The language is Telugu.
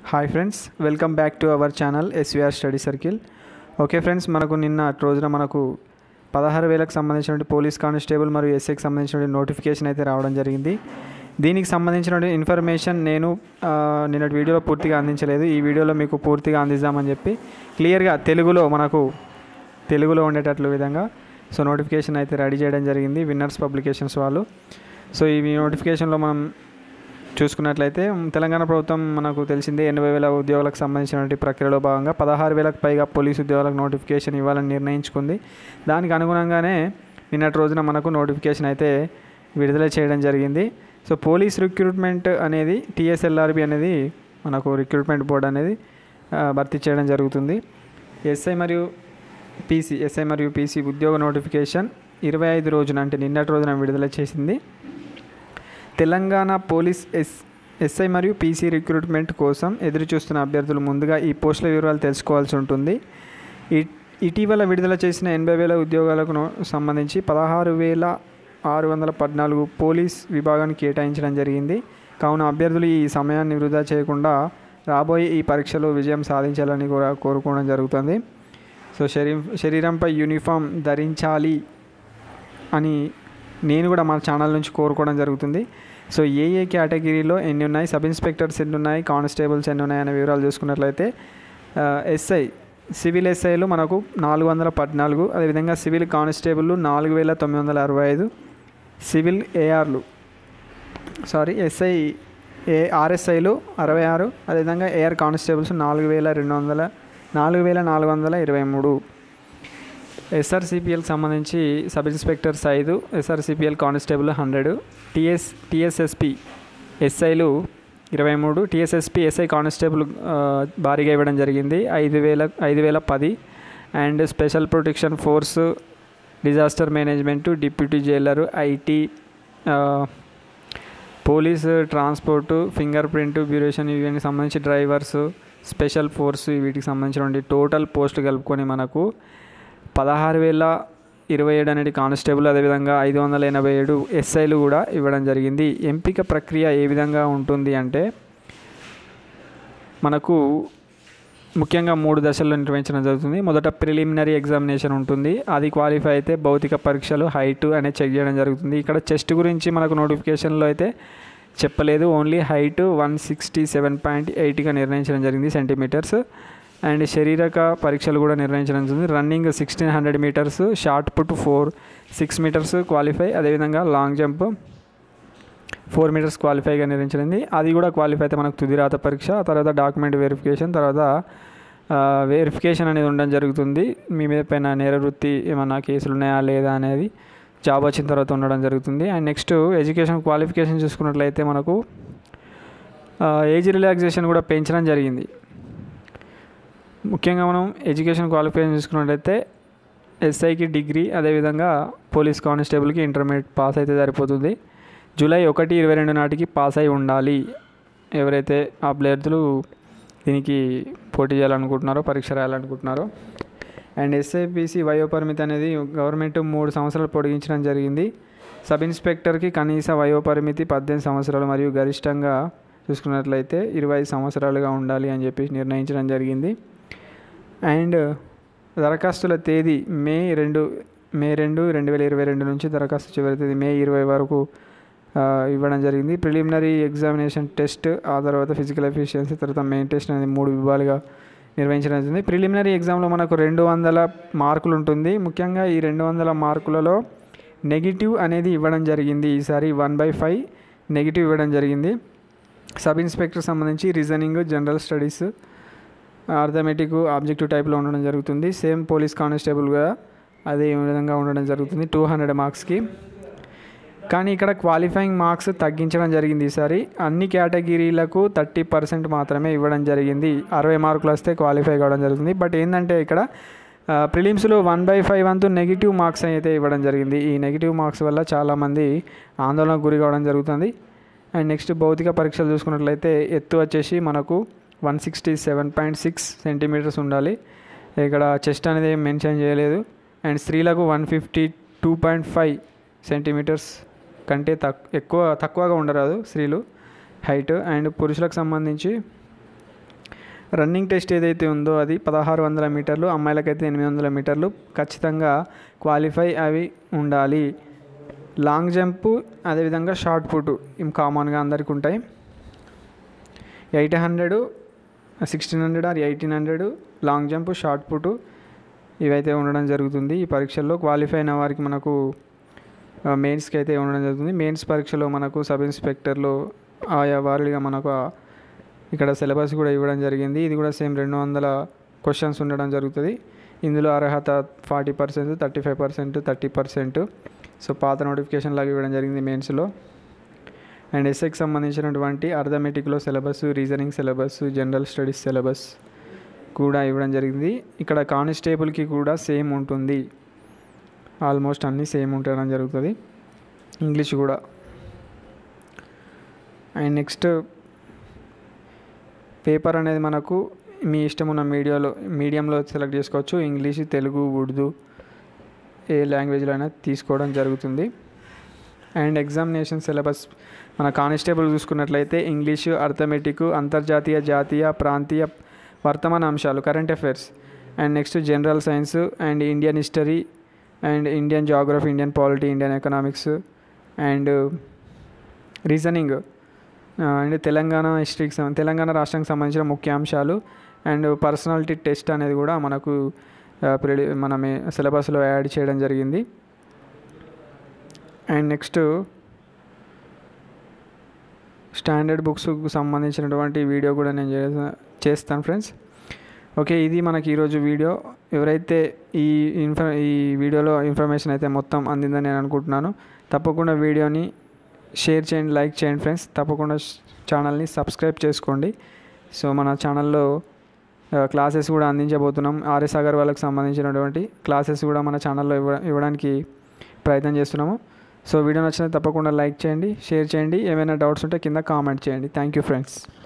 hi friends welcome back to our channel SVR study circle okay friends మనకు నిన్న రోజున మనకు పదహారు వేలకు సంబంధించినటువంటి పోలీస్ కానిస్టేబుల్ మరియు ఎస్ఐకి సంబంధించినటువంటి నోటిఫికేషన్ అయితే రావడం జరిగింది దీనికి సంబంధించినటువంటి ఇన్ఫర్మేషన్ నేను ఆ, నిన్నటి వీడియోలో పూర్తిగా అందించలేదు ఈ వీడియోలో మీకు పూర్తిగా అందిద్దామని చెప్పి క్లియర్గా తెలుగులో మనకు తెలుగులో ఉండేటట్లు విధంగా సో నోటిఫికేషన్ అయితే రెడీ చేయడం జరిగింది విన్నర్స్ పబ్లికేషన్స్ వాళ్ళు సో ఈ నోటిఫికేషన్లో మనం చూసుకున్నట్లయితే మ్, తెలంగాణ ప్రభుత్వం మనకు తెలిసిందే ఎనభై వేల ఉద్యోగులకు సంబంధించినటువంటి ప్రక్రియలో భాగంగా పదహారు వేలకు పైగా పోలీసు ఉద్యోగాలకు నోటిఫికేషన్ ఇవ్వాలని నిర్ణయించుకుంది దానికి అనుగుణంగానే నిన్నటి రోజున మనకు నోటిఫికేషన్ అయితే విడుదల చేయడం జరిగింది సో పోలీస్ రిక్రూట్మెంట్ అనేది టీఎస్ఎల్ఆర్బి అనేది మనకు రిక్రూట్మెంట్ బోర్డు అనేది ఆ, భర్తీ చేయడం జరుగుతుంది ఎస్ఐ మరియు పీసీ ఎస్ఐ మరియు పీసీ ఉద్యోగ నోటిఫికేషన్ ఇరవై ఐదు రోజున అంటే నిన్నటి రోజున విడుదల చేసింది తెలంగాణ పోలీస్ ఎస్ ఎస్ఐ మరియు పీసీ రిక్రూట్మెంట్ కోసం ఎదురు చూస్తున్న అభ్యర్థులు ముందుగా ఈ పోస్టుల వివరాలు తెలుసుకోవాల్సి ఉంటుంది ఇ- ఇటీవల విడుదల చేసిన ఎనభై వేల ఉద్యోగాలకు నో- సంబంధించి పదహారు వేల ఆరు వందల పద్నాలుగు పోలీస్ విభాగానికి కేటాయించడం జరిగింది కావున అభ్యర్థులు ఈ సమయాన్ని వృధా చేయకుండా రాబోయే ఈ పరీక్షలో విజయం సాధించాలని కూడా కోరుకోవడం జరుగుతుంది సో శరీ శరీరంపై యూనిఫామ్ ధరించాలి అని నేను కూడా మన ఛానల్ నుంచి కోరుకోవడం జరుగుతుంది సో ఏ ఏ కేటగిరీలో ఎన్ని ఉన్నాయి సబ్ ఇన్స్పెక్టర్స్ ఎన్ని ఉన్నాయి కానిస్టేబుల్స్ ఎన్ని ఉన్నాయి అనే వివరాలు చూసుకున్నట్లయితే ఆ, ఎస్ఐ సివిల్ ఎస్ఐలు మనకు నాలుగు వందల పద్నాలుగు అదేవిధంగా సివిల్ కానిస్టేబుల్ నాలుగు వేల తొమ్మిది వందల అరవై ఐదు సివిల్ ఏఆర్లు సారీ ఎస్ఐ ఏ ఆర్ఎస్ఐలు అరవై ఆరు అదేవిధంగా ఏఆర్ కానిస్టేబుల్స్ నాలుగు వేల రెండు వందల నాలుగు వేల నాలుగు వందల ఇరవై మూడు ఎస్ఆర్సిపిఎల్కి సంబంధించి సబ్ ఇన్స్పెక్టర్స్ ఐదు SRCPL constable hundred TS TSSP ఎస్ఐలు ఇరవై మూడు టిఎస్ఎస్పి ఎస్ఐ కానిస్టేబుల్ ఆ, భారీగా ఇవ్వడం జరిగింది ఐదు వేల ఐదు వేల పది and special protection force disaster management deputy jailer IT police transport finger print బ్యూరేషన్ ఇవన్నీ సంబంధించి డ్రైవర్స్ స్పెషల్ ఫోర్స్ వీటికి సంబంధించినటువంటి టోటల్ పోస్టులు కలుపుకొని మనకు పదహారు వేల ఇరవై ఏడు అనేది కానిస్టేబుల్ అదేవిధంగా ఐదు వందల ఎనభై ఏడు ఎస్ఐలు కూడా ఇవ్వడం జరిగింది ఎంపిక ప్రక్రియ ఏ విధంగా ఉంటుంది అంటే మనకు ముఖ్యంగా మూడు దశల్లో నిర్వహించడం జరుగుతుంది మొదట ప్రిలిమినరీ ఎగ్జామినేషన్ ఉంటుంది అది క్వాలిఫై అయితే భౌతిక పరీక్షలు హైట్ అనేది చెక్ చేయడం జరుగుతుంది ఇక్కడ చెస్ట్ గురించి మనకు నోటిఫికేషన్లో అయితే చెప్పలేదు only height one sixty seven point ఎయిట్గా నిర్ణయించడం జరిగింది సెంటీమీటర్స్ అండ్ శరీరక పరీక్షలు కూడా నిర్వహించడం జరుగుతుంది running sixteen hundred metres shot put four six metres qualify అదేవిధంగా లాంగ్ జంప్ ఫోర్ మీటర్స్ క్వాలిఫైగా నిర్వహించడింది అది కూడా క్వాలిఫై అయితే మనకు తుది రాత పరీక్ష ఆ తర్వాత డాక్యుమెంట్ వెరిఫికేషన్ తర్వాత వెరిఫికేషన్ అనేది ఉండడం జరుగుతుంది మీ మీద పైన నేర వృత్తి ఏమన్నా కేసులు ఉన్నాయా లేదా అనేది జాబ్ వచ్చిన తర్వాత ఉండడం జరుగుతుంది అండ్ నెక్స్ట్ ఎడ్యుకేషన్ క్వాలిఫికేషన్ చూసుకున్నట్లయితే మనకు ఏజ్ రిలాక్సేషన్ కూడా పెంచడం జరిగింది ముఖ్యంగా మనం ఎడ్యుకేషన్ క్వాలిఫికేషన్ చూసుకున్నట్లయితే ఎస్ఐకి డిగ్రీ అదేవిధంగా పోలీస్ కానిస్టేబుల్కి ఇంటర్మీడియట్ పాస్ అయితే సరిపోతుంది జూలై ఒకటి ఇరవై రెండు నాటికి పాస్ అయి ఉండాలి ఎవరైతే ఆ అభ్యర్థులు దీనికి పోటీ చేయాలనుకుంటున్నారో పరీక్ష రాయాలనుకుంటున్నారో అండ్ ఎస్ఐపిసి వయోపరిమితి అనేది గవర్నమెంట్ మూడు సంవత్సరాలు పొడిగించడం జరిగింది సబ్ ఇన్స్పెక్టర్కి కనీస వయోపరిమితి పద్దెనిమిది సంవత్సరాలు మరియు గరిష్టంగా చూసుకున్నట్లయితే ఇరవై ఐదు సంవత్సరాలుగా ఉండాలి అని చెప్పి నిర్ణయించడం జరిగింది అండ్ దరఖాస్తుల తేదీ మే రెండు మే రెండు రెండు వేల ఇరవై రెండు నుంచి దరఖాస్తు చివరి తేదీ మే ఇరవై వరకు ఆ, ఇవ్వడం జరిగింది ప్రిలిమినరీ ఎగ్జామినేషన్ టెస్ట్ ఆ తర్వాత ఫిజికల్ ఎఫిషియన్సీ తర్వాత మెయిన్ టెస్ట్ అనేది మూడు విభాగాలుగా నిర్వహించడం జరిగింది ప్రిలిమినరీ ఎగ్జామ్లో మనకు రెండు వందల మార్కులు ఉంటుంది ముఖ్యంగా ఈ రెండు వందల మార్కులలో నెగిటివ్ అనేది ఇవ్వడం జరిగింది ఈసారి వన్ బై ఫైవ్ నెగిటివ్ ఇవ్వడం జరిగింది సబ్ ఇన్స్పెక్టర్ సంబంధించి reasoning general studies arithmetic objective టైప్లో ఉండడం జరుగుతుంది సేమ్ పోలీస్ కానిస్టేబుల్గా అదే విధంగా ఉండడం జరుగుతుంది టూ హండ్రెడ్ మార్క్స్కి కానీ ఇక్కడ క్వాలిఫైయింగ్ మార్క్స్ తగ్గించడం జరిగింది ఈసారి అన్ని కేటగిరీలకు థర్టీ పర్సెంట్ మాత్రమే ఇవ్వడం జరిగింది అరవై మార్కులు వస్తే క్వాలిఫై కావడం జరుగుతుంది బట్ ఏంటంటే ఇక్కడ ప్రిలిమ్స్లో వన్ బై ఫైవ్ వంతు నెగిటివ్ మార్క్స్ అయితే ఇవ్వడం జరిగింది ఈ నెగిటివ్ మార్క్స్ వల్ల చాలామంది ఆందోళనకు గురి కావడం జరుగుతుంది అండ్ నెక్స్ట్ భౌతిక పరీక్షలు చూసుకున్నట్లయితే ఎత్తు వచ్చేసి మనకు one sixty seven point six centimetres ఉండాలి ఇక్కడ చెస్ట్ అనేది ఏం మెన్షన్ చేయలేదు అండ్ స్త్రీలకు one fifty two point five centimetres కంటే తక్ ఎక్కువ తక్కువగా ఉండరాదు స్త్రీలు హైట్ అండ్ పురుషులకు సంబంధించి రన్నింగ్ టెస్ట్ ఏదైతే ఉందో అది పదహారు వందల మీటర్లు అమ్మాయిలకైతే ఎనిమిది వందల మీటర్లు ఖచ్చితంగా క్వాలిఫై అవి ఉండాలి లాంగ్ జంప్ అదేవిధంగా షార్ట్ పుట్ ఇవి కామన్గా అందరికి ఉంటాయి eight hundred sixteen hundred or eighteen hundred long jump shot put ఇవైతే ఉండడం జరుగుతుంది ఈ పరీక్షల్లో క్వాలిఫై అయిన వారికి మనకు మెయిన్స్కి అయితే ఉండడం జరుగుతుంది మెయిన్స్ పరీక్షలో మనకు సబ్ ఇన్స్పెక్టర్లో ఆయా వారీగా మనకు ఆ ఇక్కడ సిలబస్ కూడా ఇవ్వడం జరిగింది ఇది కూడా సేమ్ రెండు వందల క్వశ్చన్స్ ఉండడం జరుగుతుంది ఇందులో అర్హత forty percent thirty five percent thirty percent so పాత నోటిఫికేషన్ లాగా ఇవ్వడం జరిగింది మెయిన్స్లో అండ్ ఎస్ఎకి సంబంధించినటువంటి అర్థమెటిక్లో syllabus reasoning syllabus general studies syllabus కూడా ఇవ్వడం జరిగింది ఇక్కడ కానిస్టేబుల్కి కూడా సేమ్ ఉంటుంది ఆల్మోస్ట్ అన్నీ సేమ్ ఉండడం జరుగుతుంది ఇంగ్లీష్ కూడా అండ్ నెక్స్ట్ పేపర్ అనేది మనకు మీ ఇష్టం ఉన్న మీడియాలో మీడియంలో సెలెక్ట్ చేసుకోవచ్చు ఇంగ్లీష్ తెలుగు ఉర్దూ ఏ లాంగ్వేజ్లో అయినా తీసుకోవడం జరుగుతుంది అండ్ ఎగ్జామినేషన్ సిలబస్ మన కానిస్టేబుల్ చూసుకున్నట్లయితే ఇంగ్లీషు అర్థమెటిక్ అంతర్జాతీయ జాతీయ ప్రాంతీయ వర్తమాన అంశాలు current affairs and next general science and Indian history and Indian geography Indian polity Indian economics and reasoning and Telangana హిస్టరీకి సం- తెలంగాణ రాష్ట్రానికి సంబంధించిన ముఖ్య అంశాలు అండ్ పర్సనాలిటీ టెస్ట్ అనేది కూడా మనకు ఆ, ప్రిలి మన సిలబస్లో యాడ్ చేయడం జరిగింది అండ్ నెక్స్ట్ స్టాండర్డ్ బుక్స్కు సంబంధించినటువంటి వీడియో కూడా నేను చేసా- చేస్తాను ఫ్రెండ్స్ ఓకే ఇది మనకి ఈరోజు వీడియో ఎవరైతే ఈ ఇన్ఫ ఈ వీడియోలో ఇన్ఫర్మేషన్ అయితే మొత్తం అందిందని నేను అనుకుంటున్నాను తప్పకుండా వీడియోని షేర్ చేయండి లైక్ చేయండి ఫ్రెండ్స్ తప్పకుండా ఛానల్ని సబ్స్క్రైబ్ చేసుకోండి సో మన ఛానల్లో క్లాసెస్ కూడా అందించబోతున్నాం ఆర్ఎస్ అగర్ వాళ్ళకి సంబంధించినటువంటి క్లాసెస్ కూడా మన ఛానల్లో ఇవ్వ ఇవ్వడానికి ప్రయత్నం చేస్తున్నాము సో వీడియో నచ్చితే తప్పకుండా లైక్ చేయండి షేర్ చేయండి ఏమైనా డౌట్స్ ఉంటే కింద కామెంట్ చేయండి థ్యాంక్ యూ ఫ్రెండ్స్